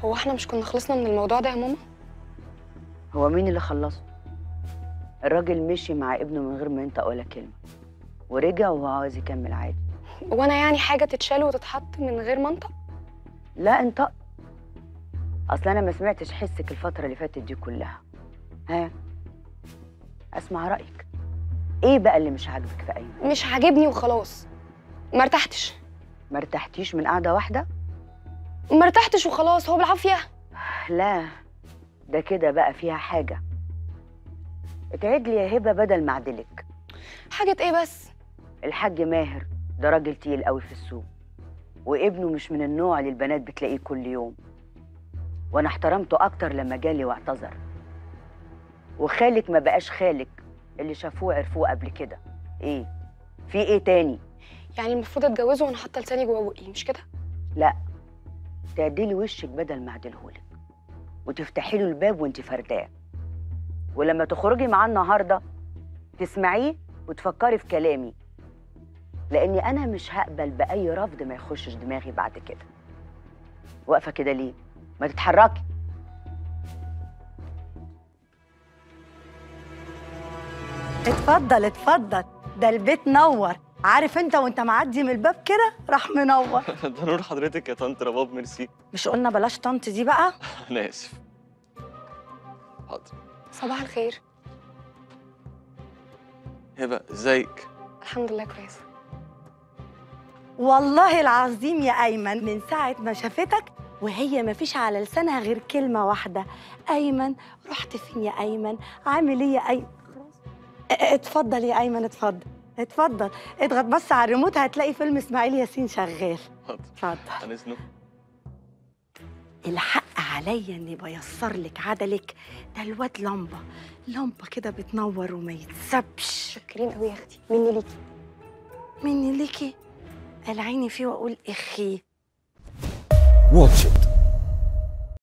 هو احنا مش كنا خلصنا من الموضوع ده يا ماما هو مين اللي خلصه الراجل مشي مع ابنه من غير ما ينطق ولا كلمه ورجع وهو عاوز يكمل عادي وانا يعني حاجه تتشال وتتحط من غير منطق لا انطق اصل انا ما سمعتش حسك الفتره اللي فاتت دي كلها ها اسمع رايك ايه بقى اللي مش عاجبك في ايمن مش عاجبني وخلاص ما ارتحتش ما ارتحتيش من قعده واحده ما ارتحتش وخلاص هو بالعافيه لا ده كده بقى فيها حاجه اتعد لي يا هبه بدل ما اعدلك حاجه ايه بس الحاج ماهر ده راجل تقيل قوي في السوق وابنه مش من النوع اللي البنات بتلاقيه كل يوم وانا احترمته اكتر لما جالي واعتذر وخالك ما بقاش خالك اللي شافوه عرفوه قبل كده ايه في ايه تاني يعني المفروض اتجوزه وانا حاطه لساني جوه بقي مش كده لا تعدلي وشك بدل ما اعدلهولك وتفتحي له الباب وانت فرداه ولما تخرجي معاه النهارده تسمعيه وتفكري في كلامي لاني انا مش هقبل باي رفض ما يخشش دماغي بعد كده واقفه كده ليه ما تتحركي اتفضل اتفضل ده البيت نور عارف انت وانت معدي من الباب كده راح منور ده نور حضرتك يا طنط رباب ميرسي مش قلنا بلاش طنط دي بقى انا اسف حاضر صباح الخير هبه ازيك الحمد لله كويسه والله العظيم يا ايمن من ساعه ما شافتك وهي ما فيش على لسانها غير كلمه واحده ايمن رحت فين يا ايمن عامل ايه يا ايمن خلاص اه، اتفضل يا ايمن اتفضل اتفضل اضغط بس على الريموت هتلاقي فيلم اسماعيل ياسين شغال حاضر اتفضل انا اسنو الحق عليا اني بيسر لك عدلك ده الواد لمبه لمبه كده بتنور وما يتسبش شكرين قوي يا اختي مني ليكي مني ليكي العيني فيه واقول اخي واتش إت